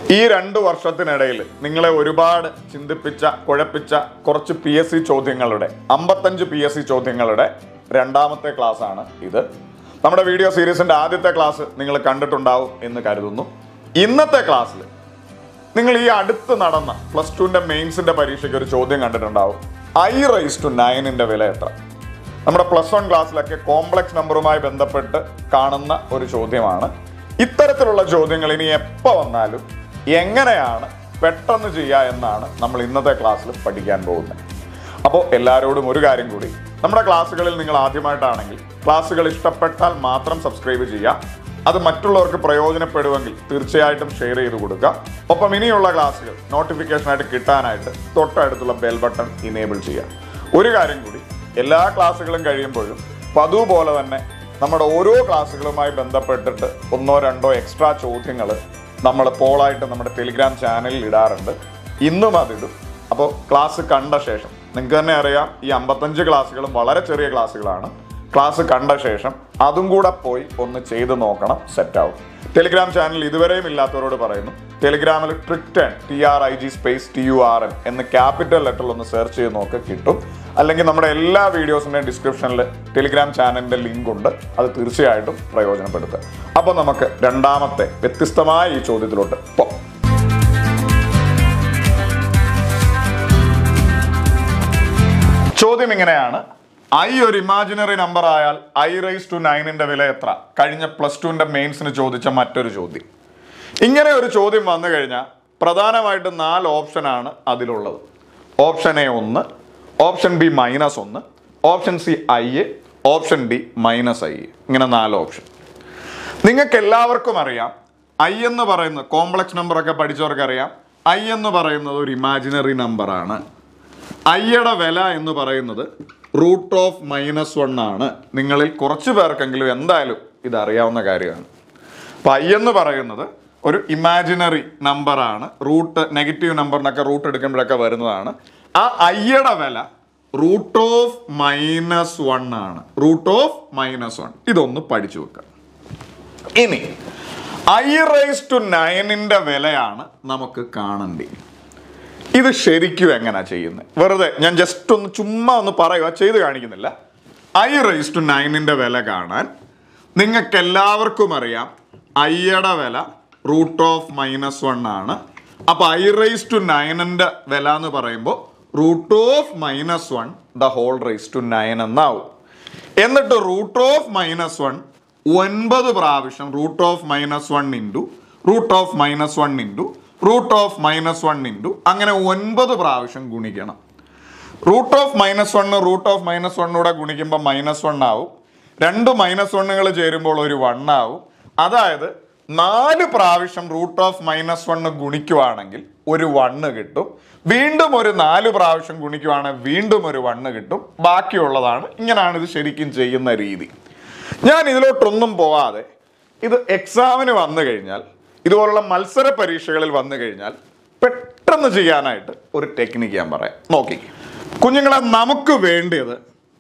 ഈ രണ്ട് വർഷത്തിനിടയിൽ നിങ്ങളെ ഒരുപാട് ചിന്തിപ്പിച്ച കുഴപ്പിച്ച കുറച്ച് പി എസ് സി ചോദ്യങ്ങളുടെ അമ്പത്തഞ്ച് പി എസ് സി ചോദ്യങ്ങളുടെ രണ്ടാമത്തെ ക്ലാസ് ആണ് ഇത് നമ്മുടെ വീഡിയോ സീരീസിന്റെ ആദ്യത്തെ ക്ലാസ് നിങ്ങൾ കണ്ടിട്ടുണ്ടാവും എന്ന് കരുതുന്നു ഇന്നത്തെ ക്ലാസ്സിൽ നിങ്ങൾ ഈ അടുത്ത് നടന്ന പ്ലസ് ടുവിന്റെ മെയിൻസിന്റെ പരീക്ഷയ്ക്ക് ഒരു ചോദ്യം കണ്ടിട്ടുണ്ടാവും ഐ റൈസ് ടു നയനിന്റെ വില എത്ര നമ്മുടെ പ്ലസ് വൺ ക്ലാസ്സിലൊക്കെ കോംപ്ലക്സ് നമ്പറുമായി ബന്ധപ്പെട്ട് കാണുന്ന ഒരു ചോദ്യമാണ് ഇത്തരത്തിലുള്ള ചോദ്യങ്ങൾ ഇനി എപ്പോൾ വന്നാലും എങ്ങനെയാണ് പെട്ടെന്ന് ചെയ്യുക എന്നാണ് നമ്മൾ ഇന്നത്തെ ക്ലാസ്സിൽ പഠിക്കാൻ പോകുന്നത് അപ്പോൾ എല്ലാവരോടും ഒരു കാര്യം കൂടി നമ്മുടെ ക്ലാസ്സുകളിൽ നിങ്ങൾ ആദ്യമായിട്ടാണെങ്കിൽ ക്ലാസ്സുകൾ ഇഷ്ടപ്പെട്ടാൽ മാത്രം സബ്സ്ക്രൈബ് ചെയ്യുക അത് മറ്റുള്ളവർക്ക് പ്രയോജനപ്പെടുമെങ്കിൽ തീർച്ചയായിട്ടും ഷെയർ ചെയ്ത് കൊടുക്കുക ഒപ്പം ഇനിയുള്ള ക്ലാസ്സുകൾ നോട്ടിഫിക്കേഷനായിട്ട് കിട്ടാനായിട്ട് തൊട്ടടുത്തുള്ള ബെൽ ബട്ടൺ ഇനേബിൾ ചെയ്യുക ഒരു കാര്യം കൂടി എല്ലാ ക്ലാസ്സുകളും കഴിയുമ്പോഴും പതിവ് പോലെ തന്നെ നമ്മുടെ ഓരോ ക്ലാസ്സുകളുമായി ബന്ധപ്പെട്ടിട്ട് ഒന്നോ രണ്ടോ എക്സ്ട്രാ ചോദ്യങ്ങൾ നമ്മൾ പോളായിട്ട് നമ്മുടെ ടെലിഗ്രാം ചാനലിൽ ഇടാറുണ്ട് ഇന്നും അതിടും അപ്പോൾ ക്ലാസ് കണ്ട ശേഷം നിങ്ങൾക്ക് തന്നെ അറിയാം ഈ അമ്പത്തഞ്ച് ക്ലാസ്സുകളും വളരെ ചെറിയ ക്ലാസ്സുകളാണ് ക്ലാസ് കണ്ട ശേഷം അതും കൂടെ പോയി ഒന്ന് ചെയ്ത് നോക്കണം സെറ്റ് ആവും ടെലിഗ്രാം ചാനൽ ഇതുവരെയും ഇല്ലാത്തവരോട് പറയുന്നു ടെലിഗ്രാമിൽ ട്രിക്ടൺ T R I G space T U R N എന്ന് ക്യാപിറ്റൽ ലെറ്ററിൽ ഒന്ന് സെർച്ച് ചെയ്ത് നോക്ക് കിട്ടും അല്ലെങ്കിൽ നമ്മുടെ എല്ലാ വീഡിയോസിൻ്റെയും ഡിസ്ക്രിപ്ഷനിൽ ടെലിഗ്രാം ചാനലിൻ്റെ ലിങ്ക് ഉണ്ട് അത് തീർച്ചയായിട്ടും പ്രയോജനപ്പെടുത്തുക അപ്പോൾ നമുക്ക് രണ്ടാമത്തെ വ്യത്യസ്തമായ ഈ ചോദ്യത്തിലോട്ട് പോകാം ചോദ്യം ഇങ്ങനെയാണ് ഐ ഒരു ഇമാജിനറി നമ്പർ ആയാൽ ഐ റൈസ് ടു നയനിന്റെ വില എത്ര കഴിഞ്ഞ പ്ലസ് ടുവിന്റെ മെയിൻസിന് ചോദിച്ച മറ്റൊരു ചോദ്യം ഇങ്ങനെ ഒരു ചോദ്യം വന്നു കഴിഞ്ഞാൽ പ്രധാനമായിട്ടും നാല് ഓപ്ഷനാണ് അതിലുള്ളത് ഓപ്ഷൻ എ ഒന്ന് ഓപ്ഷൻ ബി മൈനസ് ഒന്ന് ഓപ്ഷൻ സി ഐ എ ഓപ്ഷൻ ഡി മൈനസ് ഐ എ ഇങ്ങനെ നാല് ഓപ്ഷൻ നിങ്ങൾക്ക് എല്ലാവർക്കും അറിയാം ഐ എന്ന് പറയുന്നത് കോംപ്ലക്സ് നമ്പർ ഒക്കെ പഠിച്ചവർക്ക് അറിയാം ഐ എന്ന് പറയുന്നത് ഒരു ഇമാജിനറി നമ്പറാണ് ഐയുടെ വില എന്ന് പറയുന്നത് റൂട്ട് ഓഫ് മൈനസ് വൺ ആണ് നിങ്ങളിൽ കുറച്ച് പേർക്കെങ്കിലും എന്തായാലും ഇത് അറിയാവുന്ന കാര്യമാണ് അപ്പം ഐ എന്ന് പറയുന്നത് ഒരു ഇമാജിനറി നമ്പറാണ് റൂട്ട് നെഗറ്റീവ് നമ്പറിനൊക്കെ റൂട്ട് എടുക്കുമ്പോഴൊക്കെ വരുന്നതാണ് ആ ഐയുടെ വില റൂട്ട് ഓഫ് മൈനസ് വൺ ആണ് റൂട്ട് ഓഫ് മൈനസ് വൺ ഇതൊന്ന് പഠിച്ചു വെക്കുക ഇനി ഐ റൈസ് ടു നയനിന്റെ വിലയാണ് നമുക്ക് കാണേണ്ടത് ഇത് ശരിക്കും എങ്ങനെയാ ചെയ്യുന്നത് വെറുതെ ഞാൻ ജസ്റ്റ് ഒന്ന് ചുമ്മാ ഒന്ന് പറയുക ചെയ്ത് കാണിക്കുന്നില്ല ഐ റൈസ് ടു നയനിന്റെ വില കാണാൻ നിങ്ങൾക്ക് എല്ലാവർക്കും അറിയാം ഐയുടെ വില റൂട്ട് ഓഫ് മൈനസ് വൺ ആണ് അപ്പൊ ഐ റൈസ് ടു നയനിന്റെ വില എന്ന് പറയുമ്പോൾ root of minus one the whole raise to nine എന്നാവും എന്നിട്ട് റൂട്ട് ഓഫ് മൈനസ് വൺ ഒൻപത് പ്രാവശ്യം root of minus one into root of minus one into root of minus one into അങ്ങനെ ഒൻപത് പ്രാവശ്യം ഗുണിക്കണം root of minus one root of minus വണ്ണൂടെ ഗുണിക്കുമ്പോൾ മൈനസ് വൺ ആവും രണ്ട് മൈനസ് വണ്ണുകൾ ചേരുമ്പോൾ ഒരു വൺ ആവും അതായത് നാല് പ്രാവശ്യം റൂട്ട് ഓഫ് മൈനസ് വണ്ണ് ഗുണിക്കുവാണെങ്കിൽ ഒരു വണ്ണ് കിട്ടും വീണ്ടും ഒരു നാല് പ്രാവശ്യം ഗുണിക്കുവാണെങ്കിൽ വീണ്ടും ഒരു വണ്ണ് കിട്ടും ബാക്കിയുള്ളതാണ് ഇങ്ങനെയാണ് ഇത് ശരിക്കും ചെയ്യുന്ന രീതി ഞാൻ ഇതിലോട്ടൊന്നും പോവാതെ ഇത് എക്സാമിന് വന്നു കഴിഞ്ഞാൽ ഇതുപോലുള്ള മത്സര പരീക്ഷകളിൽ വന്നു കഴിഞ്ഞാൽ പെട്ടെന്ന് ചെയ്യാനായിട്ട് ഒരു ടെക്നിക്ക് ഞാൻ പറയാം നോക്കി കുഞ്ഞുങ്ങളെ നമുക്ക് വേണ്ടിയത്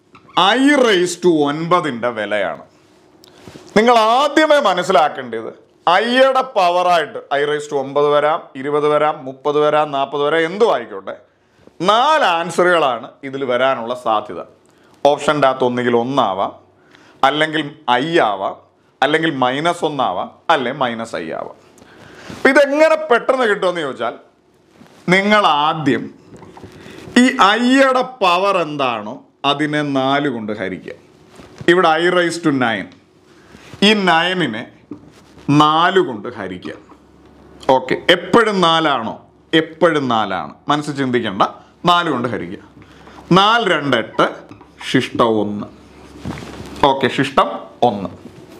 ഐ റൈസ് ടു ഒൻപതിൻ്റെ വിലയാണ് നിങ്ങൾ ആദ്യമേ മനസ്സിലാക്കേണ്ടത് ഐയുടെ പവറായിട്ട് ഐ റൈസ് ടു ഒമ്പത് വരാം ഇരുപത് വരാം മുപ്പത് വരാം നാൽപ്പത് വരാം എന്തും ആയിക്കോട്ടെ നാല് ആൻസറുകളാണ് ഇതിൽ വരാനുള്ള സാധ്യത ഓപ്ഷൻ്റെ അകത്ത് ഒന്നുകിൽ ഒന്നാവാം അല്ലെങ്കിൽ ഐ ആവാം അല്ലെങ്കിൽ മൈനസ് ഒന്നാവാം അല്ലെങ്കിൽ മൈനസ് ഐ ആവാം അപ്പം ഇതെങ്ങനെ പെട്ടെന്ന് കിട്ടുമെന്ന് ചോദിച്ചാൽ നിങ്ങൾ ആദ്യം ഈ ഐയുടെ പവർ എന്താണോ അതിനെ നാല് കൊണ്ട് ഹരിക്കുക ഇവിടെ ഐ റൈസ് ടു നയൻ ഈ നയനിനെ നാല് കൊണ്ട് ഹരിക്കുക ഓക്കെ എപ്പോഴും നാലാണോ എപ്പോഴും നാലാണ് മനസ്സ് ചിന്തിക്കേണ്ട നാല് കൊണ്ട് ഹരിക്കുക നാല് രണ്ട് എട്ട് ശിഷ്ടം ഒന്ന് ഓക്കെ ശിഷ്ടം ഒന്ന്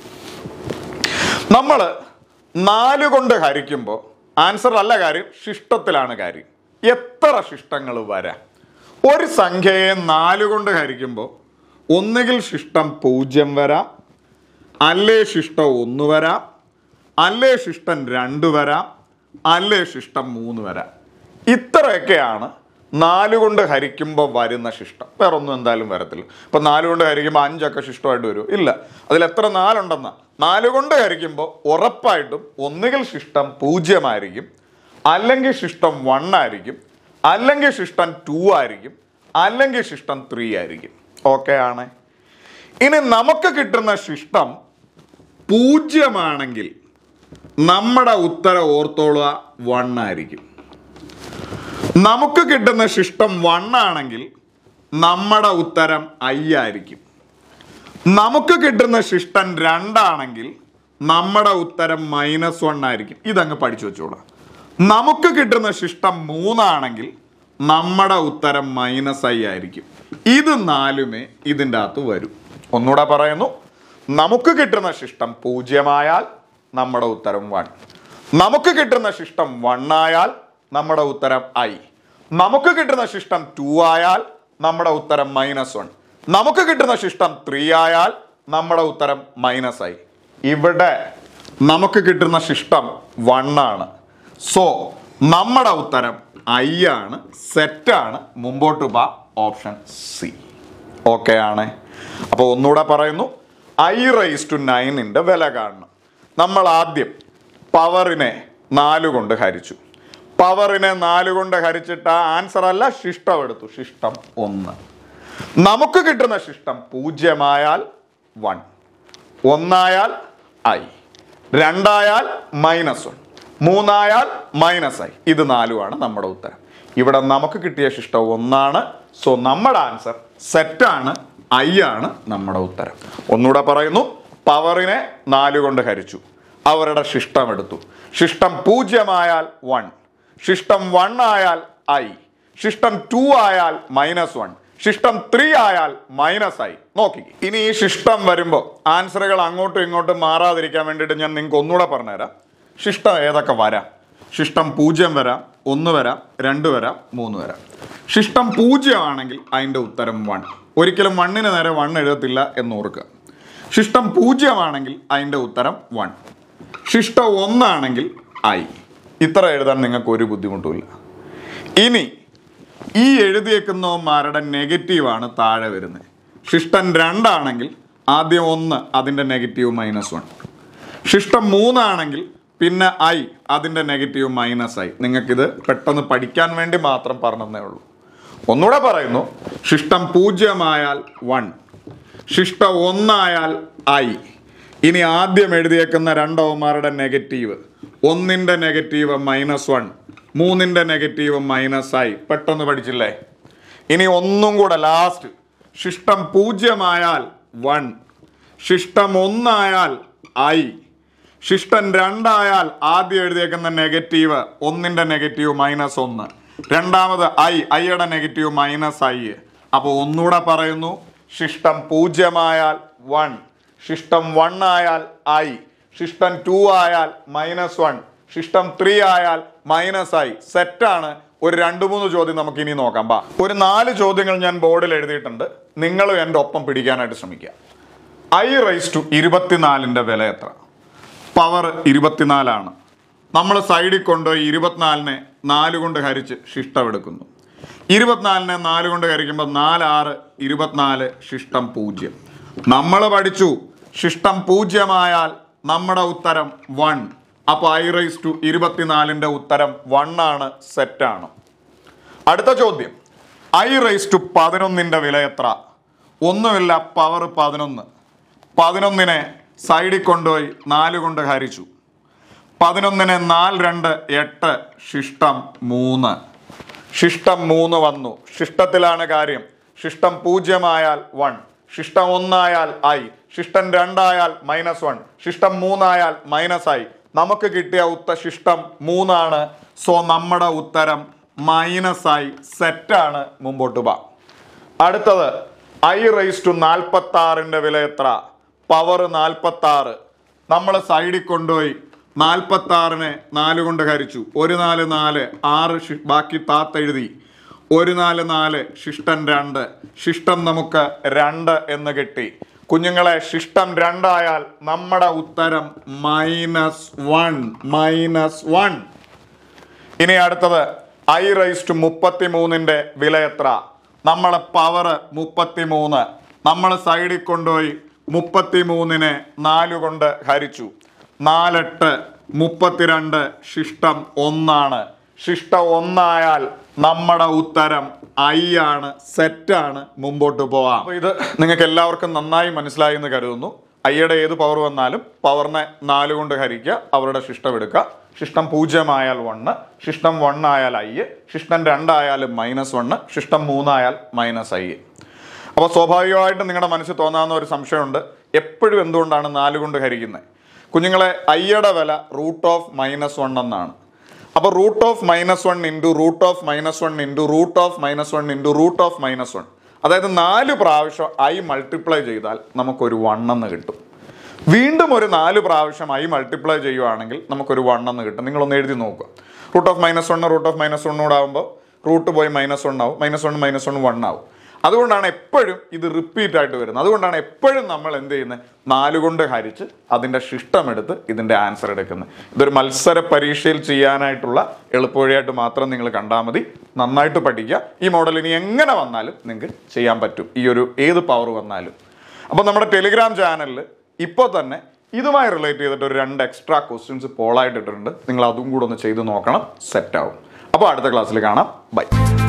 നമ്മൾ നാല് കൊണ്ട് ഹരിക്കുമ്പോൾ ആൻസർ അല്ല കാര്യം ശിഷ്ടത്തിലാണ് കാര്യം എത്ര ശിഷ്ടങ്ങൾ വരാം ഒരു സംഖ്യയെ നാല് കൊണ്ട് ഹരിക്കുമ്പോൾ ഒന്നുകിൽ ശിഷ്ടം പൂജ്യം വരാം അല്ലേ ശിഷ്ടം ഒന്ന് വരാം അല്ലേ ശിഷ്ടം രണ്ട് വരാം അല്ലേ ശിഷ്ടം മൂന്ന് വരാം ഇത്രയൊക്കെയാണ് നാല് കൊണ്ട് ഹരിക്കുമ്പോൾ വരുന്ന ശിഷ്ടം വേറെ ഒന്നും എന്തായാലും വരത്തില്ല ഇപ്പം നാല് കൊണ്ട് ഹരിക്കുമ്പോൾ അഞ്ചൊക്കെ ശിഷ്ടമായിട്ട് വരും ഇല്ല അതിൽ എത്ര നാലുണ്ടെന്നാ നാല് കൊണ്ട് ഹരിക്കുമ്പോൾ ഉറപ്പായിട്ടും ഒന്നുകിൽ ശിഷ്ടം പൂജ്യമായിരിക്കും അല്ലെങ്കിൽ ശിഷ്ടം വൺ ആയിരിക്കും അല്ലെങ്കിൽ ശിഷ്ടം ടു ആയിരിക്കും അല്ലെങ്കിൽ ശിഷ്ടം ത്രീ ആയിരിക്കും ഓക്കെ ആണ് ഇനി നമുക്ക് കിട്ടുന്ന ശിഷ്ടം പൂജ്യമാണെങ്കിൽ നമ്മുടെ ഉത്തരം ഓർത്തോളുക വൺ ആയിരിക്കും നമുക്ക് കിട്ടുന്ന ശിഷ്ടം വൺ ആണെങ്കിൽ നമ്മുടെ ഉത്തരം ഐ ആയിരിക്കും നമുക്ക് കിട്ടുന്ന ശിഷ്ടം രണ്ടാണെങ്കിൽ നമ്മുടെ ഉത്തരം മൈനസ് വൺ ആയിരിക്കും ഇതങ്ങ് പഠിച്ചു വെച്ചോളാം നമുക്ക് കിട്ടുന്ന ശിഷ്ടം മൂന്നാണെങ്കിൽ നമ്മുടെ ഉത്തരം മൈനസ് ഐ ആയിരിക്കും ഇത് നാലുമേ ഇതിൻ്റെ അകത്ത് വരും ഒന്നുകൂടെ പറയുന്നു നമുക്ക് കിട്ടുന്ന ശിഷ്ടം പൂജ്യമായാൽ നമ്മുടെ ഉത്തരം വൺ നമുക്ക് കിട്ടുന്ന ശിഷ്ടം വൺ ആയാൽ നമ്മുടെ ഉത്തരം ഐ നമുക്ക് കിട്ടുന്ന ശിഷ്ടം ടു ആയാൽ നമ്മുടെ ഉത്തരം മൈനസ് വൺ നമുക്ക് കിട്ടുന്ന ശിഷ്ടം ത്രീ ആയാൽ നമ്മുടെ ഉത്തരം മൈനസ് ഐ ഇവിടെ നമുക്ക് കിട്ടുന്ന ശിഷ്ടം വൺ ആണ് സോ നമ്മുടെ ഉത്തരം ഐ ആണ് സെറ്റാണ് മുമ്പോട്ട് പോവാ ഓപ്ഷൻ സി ഓക്കെ ആണ് അപ്പോൾ ഒന്നുകൂടെ പറയുന്നു ഐ റൈസ് ടു നയനിൻ്റെ വില കാണണം നമ്മൾ ആദ്യം പവറിനെ നാല് കൊണ്ട് ഹരിച്ചു പവറിനെ നാല് കൊണ്ട് ഹരിച്ചിട്ട് ആ ആൻസർ അല്ല ശിഷ്ടം എടുത്തു ശിഷ്ടം ഒന്ന് നമുക്ക് കിട്ടുന്ന ശിഷ്ടം പൂജ്യമായാൽ വൺ ഒന്നായാൽ ഐ രണ്ടായാൽ മൈനസ് വൺ മൂന്നായാൽ മൈനസ് ഐ ഇത് നാലുമാണ് നമ്മുടെ ഉത്തരം ഇവിടെ നമുക്ക് കിട്ടിയ ശിഷ്ടം ഒന്നാണ് സോ നമ്മുടെ ആൻസർ സെറ്റാണ് ഐ ആണ് നമ്മുടെ ഉത്തരം ഒന്നുകൂടെ പറയുന്നു പവറിനെ നാല് കൊണ്ട് ഹരിച്ചു അവരുടെ ശിഷ്ടം എടുത്തു ശിഷ്ടം പൂജ്യമായാൽ വൺ ശിഷ്ടം വൺ ആയാൽ ഐ ശിഷ്ടം ടു ആയാൽ മൈനസ് വൺ ശിഷ്ടം ത്രീ ആയാൽ മൈനസ് ആയി നോക്കി ഇനി ഈ ശിഷ്ടം വരുമ്പോൾ ആൻസറുകൾ അങ്ങോട്ടും ഇങ്ങോട്ടും മാറാതിരിക്കാൻ വേണ്ടിയിട്ട് ഞാൻ നിങ്ങൾക്ക് ഒന്നുകൂടെ പറഞ്ഞുതരാം ശിഷ്ടം ഏതൊക്കെ വരാം ശിഷ്ടം പൂജ്യം വരാം ഒന്ന് വരാം രണ്ട് വരാം മൂന്ന് വരാം ശിഷ്ടം പൂജ്യമാണെങ്കിൽ അതിൻ്റെ ഉത്തരം വൺ ഒരിക്കലും വണ്ണിന് നേരെ വൺ എഴുതത്തില്ല എന്ന് ഓർക്കുക ശിഷ്ടം പൂജ്യമാണെങ്കിൽ അതിൻ്റെ ഉത്തരം വൺ ശിഷ്ടം ഒന്നാണെങ്കിൽ ഐ ഇത്ര എഴുതാൻ നിങ്ങൾക്ക് ഒരു ബുദ്ധിമുട്ടുമില്ല ഇനി ഈ എഴുതിയേക്കുന്നവന്മാരുടെ നെഗറ്റീവാണ് താഴെ വരുന്നത് ശിഷ്ടം രണ്ടാണെങ്കിൽ ആദ്യം ഒന്ന് അതിൻ്റെ നെഗറ്റീവ് മൈനസ് വൺ ശിഷ്ടം മൂന്നാണെങ്കിൽ പിന്നെ ഐ അതിൻ്റെ നെഗറ്റീവ് മൈനസ് ഐ നിങ്ങൾക്കിത് പെട്ടെന്ന് പഠിക്കാൻ വേണ്ടി മാത്രം പറഞ്ഞതേ ഉള്ളൂ ഒന്നുകൂടെ പറയുന്നു ശിഷ്ടം പൂജ്യമായാൽ വൺ ശിഷ്ടം ഒന്നായാൽ ഐ ഇനി ആദ്യം എഴുതിയേക്കുന്ന രണ്ടവന്മാരുടെ നെഗറ്റീവ് ഒന്നിൻ്റെ നെഗറ്റീവ് മൈനസ് വൺ മൂന്നിൻ്റെ നെഗറ്റീവ് മൈനസ് ഐ പെട്ടെന്ന് പഠിച്ചില്ലേ ഇനി ഒന്നും കൂടെ ലാസ്റ്റ് ശിഷ്ടം പൂജ്യമായാൽ വൺ ശിഷ്ടം ഒന്നായാൽ ഐ ശിഷ്ടം രണ്ടായാൽ ആദ്യം എഴുതിയേക്കുന്ന നെഗറ്റീവ് ഒന്നിൻ്റെ നെഗറ്റീവ് മൈനസ് ഒന്ന് രണ്ടാമത് ഐ ഐയുടെ നെഗറ്റീവ് മൈനസ് ഐ അപ്പോൾ ഒന്നുകൂടെ പറയുന്നു ശിഷ്ടം പൂജ്യമായാൽ വൺ ശിഷ്ടം വൺ ആയാൽ ഐ ശിഷ്ടം ടു ആയാൽ മൈനസ് വൺ ശിഷ്ടം ത്രീ ആയാൽ മൈനസ് ഐ സെറ്റാണ് ഒരു രണ്ട് മൂന്ന് ചോദ്യം നമുക്ക് ഇനി നോക്കാം ബാ ഒരു നാല് ചോദ്യങ്ങൾ ഞാൻ ബോർഡിൽ എഴുതിയിട്ടുണ്ട് നിങ്ങളും എൻ്റെ ഒപ്പം പിടിക്കാനായിട്ട് ശ്രമിക്കുക ഐ റൈസ് ടു ഇരുപത്തിനാലിൻ്റെ വില എത്ര പവർ ഇരുപത്തിനാലാണ് നമ്മൾ സൈഡിൽ കൊണ്ടുപോയി ഇരുപത്തിനാലിനെ നാല് കൊണ്ട് ഹരിച്ച് ശിഷ്ടം എടുക്കുന്നു ഇരുപത്തിനാലിനെ നാല് കൊണ്ട് ഹരിക്കുമ്പോൾ നാലാറ് ഇരുപത്തിനാല് ശിഷ്ടം പൂജ്യം നമ്മൾ പഠിച്ചു ശിഷ്ടം പൂജ്യമായാൽ നമ്മുടെ ഉത്തരം വൺ അപ്പോൾ ഐ റൈസ് ടു ഇരുപത്തിനാലിൻ്റെ ഉത്തരം വൺ ആണ് സെറ്റാണ് അടുത്ത ചോദ്യം ഐ റൈസ് ടു പതിനൊന്നിൻ്റെ വില എത്ര ഒന്നുമില്ല പവർ പതിനൊന്ന് പതിനൊന്നിനെ സൈഡിൽ കൊണ്ടുപോയി നാല് കൊണ്ട് ഹരിച്ചു പതിനൊന്നിനെ നാല് രണ്ട് എട്ട് ശിഷ്ടം മൂന്ന് ശിഷ്ടം മൂന്ന് വന്നു ശിഷ്ടത്തിലാണ് കാര്യം ശിഷ്ടം പൂജ്യമായാൽ വൺ ശിഷ്ടം ഒന്നായാൽ ഐ ശിഷ്ടം രണ്ടായാൽ മൈനസ് വൺ ശിഷ്ടം മൂന്നായാൽ മൈനസ് ഐ നമുക്ക് കിട്ടിയ ഉത്ത ശിഷ്ടം മൂന്നാണ് സോ നമ്മുടെ ഉത്തരം മൈനസ് ഐ സെറ്റാണ് മുമ്പോട്ട് പോവാം അടുത്തത് ഐ റൈസ് ടു നാൽപ്പത്തി ആറിൻ്റെ വില എത്ര പവർ നാൽപ്പത്തി ആറ് നമ്മൾ സൈഡിൽ കൊണ്ടുപോയി നാൽപ്പത്തി ആറിനെ നാല് കൊണ്ട് ഹരിച്ചു ഒരു നാല് നാല് ആറ് ശി- ബാക്കി താത്തെഴുതി ഒരു നാല് നാല് ശിഷ്ടം രണ്ട് ശിഷ്ടം നമുക്ക് രണ്ട് എന്ന് കിട്ടി കുഞ്ഞുങ്ങളെ ശിഷ്ടം രണ്ടായാൽ നമ്മുടെ ഉത്തരം മൈനസ് വൺ മൈനസ് വൺ ഇനി അടുത്തത് ഐ റൈസ് ടു മുപ്പത്തി മൂന്നിൻ്റെ വില എത്ര നമ്മൾ പവർ മുപ്പത്തി മൂന്ന് നമ്മൾ സൈഡിൽ കൊണ്ടുപോയി മുപ്പത്തി മൂന്നിനെ നാല് കൊണ്ട് ഹരിച്ചു നാലെട്ട് മുപ്പത്തിരണ്ട് ശിഷ്ടം ഒന്നാണ് ശിഷ്ട ഒന്നായാൽ നമ്മുടെ ഉത്തരം ഐ ആണ് സെറ്റാണ് മുമ്പോട്ട് പോവാം അപ്പൊ ഇത് നിങ്ങൾക്ക് എല്ലാവർക്കും നന്നായി മനസ്സിലായി എന്ന് കരുതുന്നു ഐയുടെ ഏത് പവർ വന്നാലും പവറിനെ നാല് കൊണ്ട് ഹരിക്കുക അവരുടെ ശിഷ്ടം എടുക്കുക ശിഷ്ടം പൂജ്യമായാൽ വണ്ണ് ശിഷ്ടം വൺ ആയാൽ ഐ ശിഷ്ടം രണ്ടായാൽ മൈനസ് വണ്ണ് ശിഷ്ടം മൂന്നായാൽ മൈനസ് ഐ അപ്പോൾ സ്വാഭാവികമായിട്ടും നിങ്ങളുടെ മനസ്സിൽ തോന്നാവുന്ന ഒരു സംശയമുണ്ട് എപ്പോഴും എന്തുകൊണ്ടാണ് നാല് കൊണ്ട് ഹരിക്കുന്നത് കുഞ്ഞുങ്ങളെ ഐയുടെ വില റൂട്ട് ഓഫ് മൈനസ് വൺ എന്നാണ് അപ്പോൾ root of minus one into root of minus one into root of minus one into root of minus one അതായത് നാല് പ്രാവശ്യം ഐ മൾട്ടിപ്ലൈ ചെയ്താൽ നമുക്കൊരു വൺ എന്ന് കിട്ടും വീണ്ടും ഒരു നാല് പ്രാവശ്യം ഐ മൾട്ടിപ്ലൈ ചെയ്യുവാണെങ്കിൽ നമുക്കൊരു വൺ എന്ന് കിട്ടും നിങ്ങളൊന്ന് എഴുതി നോക്കുക root of minus one root of minus വണ്ണൂടെ ആകുമ്പോൾ റൂട്ട് പോയി മൈനസ് വൺ ആവും minus one minus one one ആവും അതുകൊണ്ടാണ് എപ്പോഴും ഇത് റിപ്പീറ്റ് ആയിട്ട് വരുന്നത് അതുകൊണ്ടാണ് എപ്പോഴും നമ്മൾ എന്ത് ചെയ്യുന്നത് നാല് കൊണ്ട് ഹരിച്ച് അതിൻ്റെ ശിഷ്ടമെടുത്ത് ഇതിൻ്റെ ആൻസർ എടുക്കുന്നത് ഇതൊരു മത്സര പരീക്ഷയിൽ ചെയ്യാനായിട്ടുള്ള എളുപ്പവഴിയായിട്ട് മാത്രം നിങ്ങൾ കണ്ടാൽ മതി നന്നായിട്ട് പഠിക്കുക ഈ മോഡൽ ഇനി എങ്ങനെ വന്നാലും നിങ്ങൾക്ക് ചെയ്യാൻ പറ്റും ഈ ഒരു ഏത് പവർ വന്നാലും അപ്പോൾ നമ്മുടെ ടെലിഗ്രാം ചാനലിൽ ഇപ്പോൾ തന്നെ ഇതുമായി റിലേറ്റ് ചെയ്തിട്ട് ഒരു രണ്ട് എക്സ്ട്രാ ക്വസ്റ്റ്യൻസ് പോളായിട്ട് ഇട്ടിട്ടുണ്ട് നിങ്ങൾ അതും കൂടെ ഒന്ന് ചെയ്ത് നോക്കണം സെറ്റ് ആവും അപ്പോൾ അടുത്ത ക്ലാസ്സിൽ കാണാം ബൈ